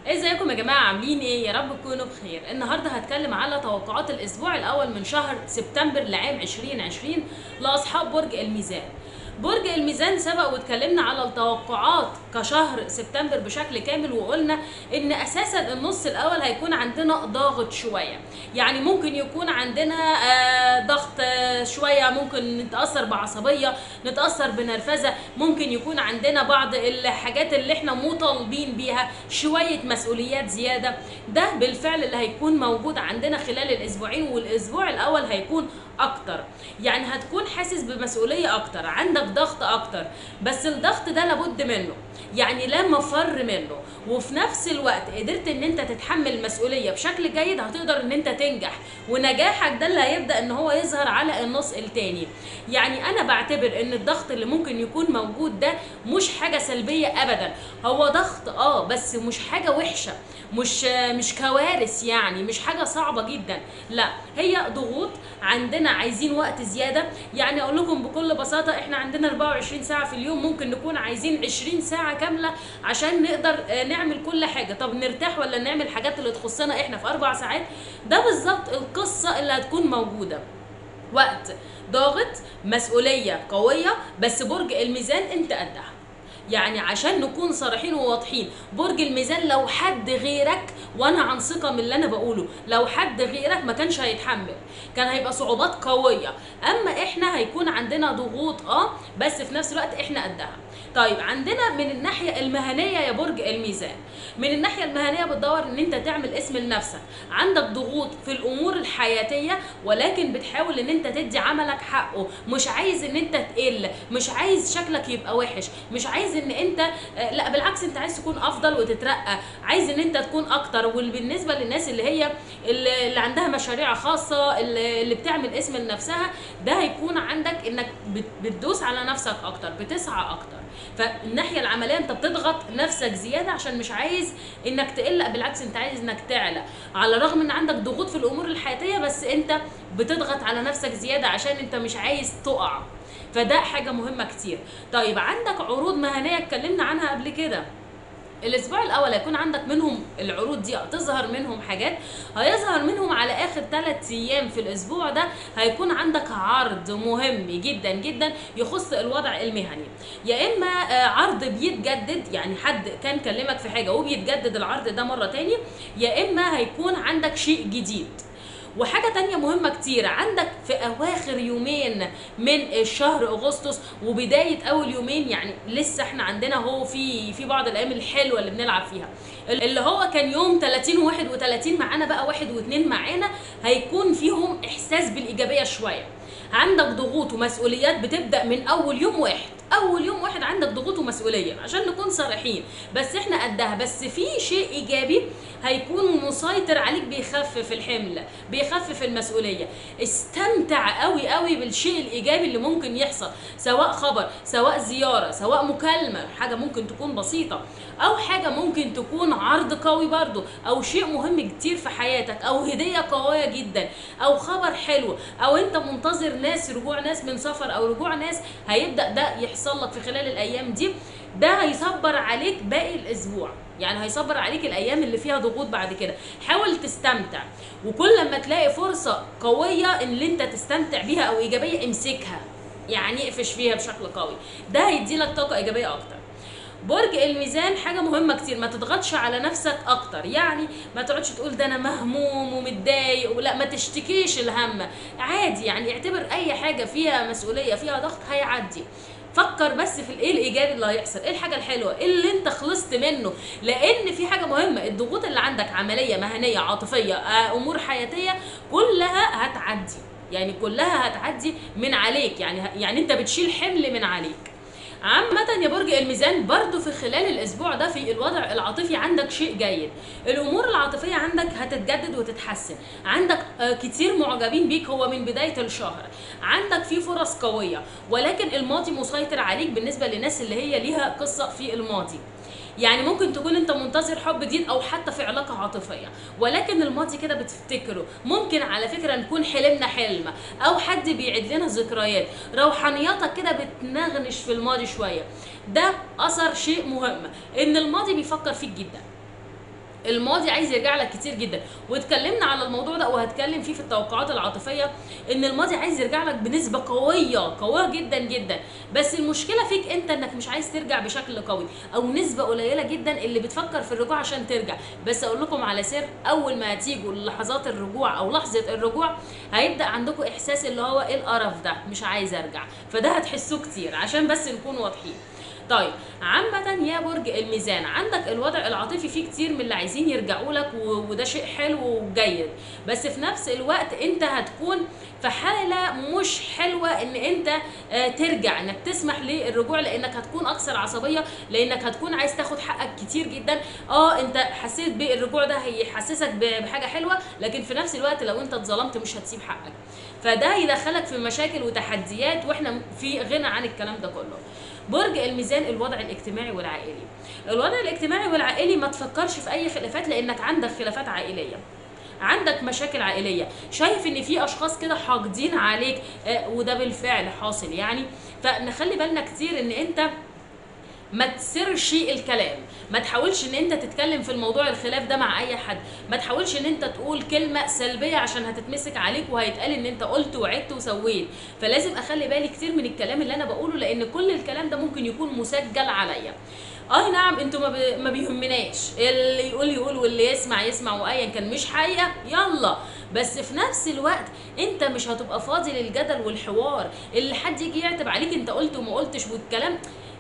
ازيكم يا جماعه عاملين ايه يا رب تكونوا بخير النهارده هتكلم على توقعات الاسبوع الاول من شهر سبتمبر لعام 2020 لاصحاب برج الميزان برج الميزان سبق واتكلمنا على التوقعات كشهر سبتمبر بشكل كامل وقلنا ان اساسا النص الاول هيكون عندنا ضاغط شويه يعني ممكن يكون عندنا آه، ضغط آه، شويه ممكن نتاثر بعصبيه نتاثر بنرفزه ممكن يكون عندنا بعض الحاجات اللي احنا مطالبين بيها شويه مسؤوليات زياده ده بالفعل اللي هيكون موجود عندنا خلال الاسبوعين والاسبوع الاول هيكون اكتر يعني هتكون حاسس بمسؤوليه اكتر عندك ضغط اكتر بس الضغط ده لابد منه يعني لا مفر منه وفي نفس الوقت قدرت ان انت تتحمل المسؤوليه بشكل جيد هتقدر ان انت تنجح ونجاحك ده اللي هيبدا ان هو يظهر على النص التاني يعني انا بعتبر ان الضغط اللي ممكن يكون موجود ده مش حاجه سلبيه ابدا هو ضغط اه بس مش حاجه وحشه مش مش كوارث يعني مش حاجه صعبه جدا لا هي ضغوط عندنا عايزين وقت زياده يعني اقول لكم بكل بساطه احنا عندنا 24 ساعه في اليوم ممكن نكون عايزين 20 ساعه كامله عشان نقدر آه، نعمل كل حاجه طب نرتاح ولا نعمل حاجات اللي تخصنا احنا في اربع ساعات ده بالظبط القصه اللي هتكون موجوده وقت ضاغط مسؤوليه قويه بس برج الميزان انت قدها يعني عشان نكون صريحين وواضحين برج الميزان لو حد غيرك وانا عن ثقه من اللي انا بقوله لو حد غيرك ما كانش هيتحمل كان هيبقى صعوبات قويه اما احنا هيكون عندنا ضغوط اه بس في نفس الوقت احنا قدها طيب عندنا من الناحيه المهنيه يا برج الميزان من الناحيه المهنيه بتدور ان انت تعمل اسم لنفسك عندك ضغوط في الامور الحياتيه ولكن بتحاول ان انت تدي عملك حقه مش عايز ان انت تقل مش عايز شكلك يبقى وحش مش عايز ان انت آه، لا بالعكس انت عايز تكون افضل وتترقى عايز ان انت تكون اكتر وبالنسبه للناس اللي هي اللي اللي عندها مشاريع خاصه اللي اللي بتعمل اسم لنفسها ده هيكون عندك انك بت- بتدوس على نفسك اكتر بتسعى اكتر فالناحيه العمليه انت بتضغط نفسك زياده عشان مش عايز انك تقل لا بالعكس انت عايز انك تعلى على الرغم ان عندك ضغوط في الامور الحياتيه بس انت بتضغط على نفسك زياده عشان انت مش عايز تقع فده حاجه مهمه كتير طيب عندك عروض مهنيه اتكلمنا عنها قبل كده الاسبوع الاول هيكون عندك منهم العروض دي هتظهر منهم حاجات هيظهر منهم على اخر ثلاث ايام في الاسبوع ده هيكون عندك عرض مهم جدا جدا يخص الوضع المهني يا اما آه، عرض بيتجدد يعني حد كان كلمك في حاجه وبيتجدد العرض ده مره تاني يا اما هيكون عندك شيء جديد وحاجة تانية مهمة كتير عندك في أواخر يومين من الشهر أغسطس وبداية أول يومين يعني لسه احنا عندنا هو في في بعض الأيام الحلوة اللي بنلعب فيها اللي هو كان يوم 30 و 31 معانا بقى واحد واثنين معانا هيكون فيهم إحساس بالإيجابية شوية عندك ضغوط ومسؤوليات بتبدأ من أول يوم واحد اول يوم واحد عندك ضغوط ومسؤوليه عشان نكون صريحين بس احنا قدها بس في شيء ايجابي هيكون مسيطر عليك بيخفف الحمل بيخفف المسؤوليه استمتع قوي قوي بالشيء الايجابي اللي ممكن يحصل سواء خبر سواء زياره سواء مكالمه حاجه ممكن تكون بسيطه او حاجه ممكن تكون عرض قوي برضو او شيء مهم كتير في حياتك او هديه قويه جدا او خبر حلو او انت منتظر ناس رجوع ناس من سفر او رجوع ناس هيبدا ده يحصل لك في خلال الايام دي ده هيصبر عليك باقي الاسبوع يعني هيصبر عليك الايام اللي فيها ضغوط بعد كده حاول تستمتع وكل ما تلاقي فرصه قويه ان انت تستمتع بيها او ايجابيه امسكها يعني اقفش فيها بشكل قوي ده هيدي لك طاقه ايجابيه اكتر برج الميزان حاجه مهمه كتير ما تضغطش على نفسك اكتر يعني ما تقعدش تقول ده انا مهموم ومتضايق ولا ما تشتكيش الهم عادي يعني اعتبر اي حاجه فيها مسؤوليه فيها ضغط هيعدي فكر بس في الايه الايجابي اللي هيحصل ايه الحاجه الحلوه إيه اللي انت خلصت منه لان في حاجه مهمه الضغوط اللي عندك عمليه مهنيه عاطفيه آه، امور حياتيه كلها هتعدي يعني كلها هتعدي من عليك يعني يعني انت بتشيل حمل من عليك عامة يا برج الميزان برضو في خلال الأسبوع ده في الوضع العاطفي عندك شيء جيد الأمور العاطفية عندك هتتجدد وتتحسن عندك آه، كتير معجبين بيك هو من بداية الشهر عندك في فرص قوية ولكن الماضي مسيطر عليك بالنسبة للناس اللي هي ليها قصة في الماضي يعني ممكن تكون انت منتظر حب جديد او حتى في علاقه عاطفيه ولكن الماضي كده بتفتكره ممكن على فكره نكون حلمنا حلم او حد بيعيد لنا ذكريات روحانياتك كده بتنغنش في الماضي شويه ده اثر شيء مهم ان الماضي بيفكر فيك جدا الماضي عايز يرجع لك كتير جدا واتكلمنا على الموضوع ده وهتكلم فيه في التوقعات العاطفيه ان الماضي عايز يرجع لك بنسبه قويه قويه جدا جدا بس المشكله فيك انت انك مش عايز ترجع بشكل قوي او نسبه قليله جدا اللي بتفكر في الرجوع عشان ترجع بس اقول لكم على سر اول ما هتيجوا لحظات الرجوع او لحظه الرجوع هيبدا عندكم احساس اللي هو ايه القرف ده مش عايز ارجع فده هتحسوه كتير عشان بس نكون واضحين طيب عامة يا برج الميزان عندك الوضع العاطفي فيه كتير من اللي عايزين يرجعوا لك و- وده شيء حلو وجيد بس في نفس الوقت انت هتكون في حالة مش حلوة ان انت آه، ترجع انك تسمح للرجوع لانك هتكون اكثر عصبية لانك هتكون عايز تاخد حقك كتير جدا اه انت حسيت بالرجوع ده هيحسسك ب- بحاجة حلوة لكن في نفس الوقت لو انت اتظلمت مش هتسيب حقك فده يدخلك في مشاكل وتحديات واحنا في غنى عن الكلام ده كله برج الميزان الوضع الاجتماعي والعائلي الوضع الاجتماعي والعائلي ما تفكرش في اي خلافات لانك عندك خلافات عائليه عندك مشاكل عائليه شايف ان في اشخاص كده حاقدين عليك آه، وده بالفعل حاصل يعني فنخلي بالنا كتير ان انت ما تسرش الكلام ما تحاولش ان انت تتكلم في الموضوع الخلاف ده مع اي حد ما تحاولش ان انت تقول كلمه سلبيه عشان هتتمسك عليك وهيتقال ان انت قلت وعدت وسويت فلازم اخلي بالي كتير من الكلام اللي انا بقوله لان كل الكلام ده ممكن يكون مسجل عليا اي نعم انتوا ما, بي... ما بيهمناش اللي يقول يقول واللي يسمع يسمع وايا كان مش حقيقه يلا بس في نفس الوقت انت مش هتبقى فاضي للجدل والحوار اللي حد يجي يعتب عليك انت قلت وما قلتش والكلام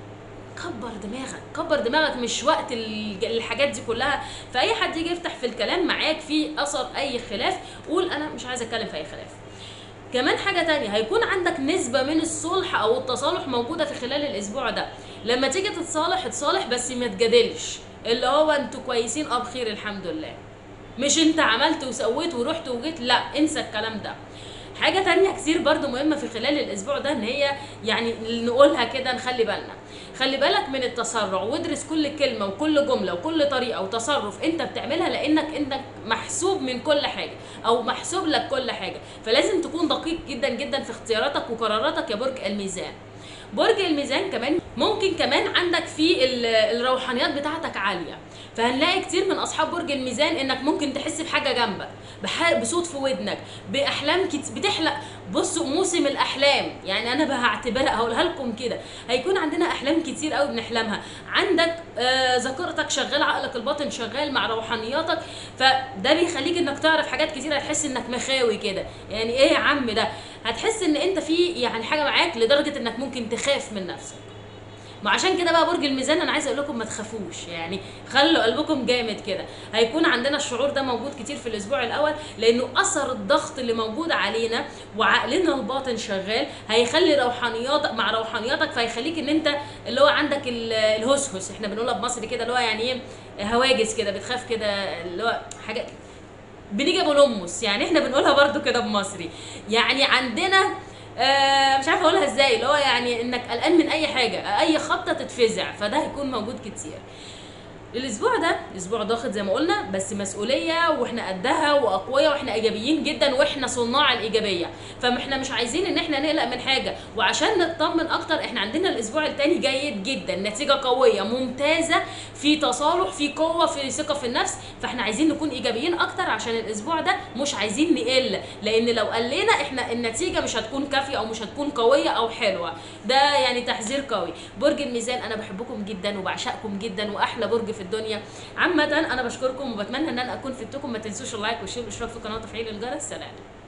كبر دماغك كبر دماغك مش وقت ال- الحاجات دي كلها فاي حد يجي يفتح في الكلام معاك في اثر اي خلاف قول انا مش عايز اتكلم في اي خلاف كمان حاجة تانية هيكون عندك نسبة من الصلح أو التصالح موجودة في خلال الأسبوع ده لما تيجي تتصالح اتصالح بس ما تجادلش اللي هو انتوا كويسين اه بخير الحمد لله مش انت عملت وسويت ورحت وجيت لا انسى الكلام ده حاجة تانية كتير برضو مهمة في خلال الأسبوع ده إن هي يعني نقولها كده نخلي بالنا خلي بالك من التسرع وادرس كل كلمة وكل جملة وكل طريقة وتصرف أنت بتعملها لأنك أنت محسوب من كل حاجة أو محسوب لك كل حاجة فلازم تكون دقيق جدا جدا في اختياراتك وقراراتك يا برج الميزان برج الميزان كمان ممكن كمان عندك في ال- الروحانيات بتاعتك عاليه فهنلاقي كتير من اصحاب برج الميزان انك ممكن تحس بحاجه جنبك بح- بصوت في ودنك باحلام كت... بتحلق بصوا موسم الاحلام يعني انا هعتبرها هقولها لكم كده هيكون عندنا احلام كتير قوي بنحلمها عندك آه ذاكرتك شغال عقلك الباطن شغال مع روحانياتك فده بيخليك انك تعرف حاجات كتير هتحس انك مخاوي كده يعني ايه يا عم ده هتحس ان انت في يعني حاجه معاك لدرجه انك ممكن تخاف من نفسك ما عشان كده بقى برج الميزان انا عايزه اقول لكم ما تخافوش يعني خلوا قلبكم جامد كده هيكون عندنا الشعور ده موجود كتير في الاسبوع الاول لانه اثر الضغط اللي موجود علينا وعقلنا الباطن شغال هيخلي روحانياتك مع روحانياتك فهيخليك ان انت اللي هو عندك ال- الهسهس احنا بنقولها بمصري كده اللي هو يعني ايه هواجس كده بتخاف كده اللي هو حاجه بنيجي بنمس يعني احنا بنقولها برضو كده بمصري يعني عندنا آه مش عارفه اقولها ازاي اللي هو يعني انك قلقان من اي حاجه اي خبطه تتفزع فده هيكون موجود كتير الاسبوع ده اسبوع ضاغط زي ما قلنا بس مسؤوليه واحنا قدها واقوياء واحنا ايجابيين جدا واحنا صناع الايجابيه فاحنا مش عايزين ان احنا نقلق من حاجه وعشان نطمن اكتر احنا عندنا الاسبوع التاني جيد جدا نتيجه قويه ممتازه في تصالح في قوه في ثقه في النفس فاحنا عايزين نكون ايجابيين اكتر عشان الاسبوع ده مش عايزين نقل لان لو قلنا احنا النتيجه مش هتكون كافيه او مش هتكون قويه او حلوه ده يعني تحذير قوي برج الميزان انا بحبكم جدا وبعشقكم جدا واحلى برج في الدنيا عامه انا بشكركم وبتمنى ان انا اكون فدتكم ما تنسوش اللايك والشير والاشتراك في القناه وتفعيل الجرس سلام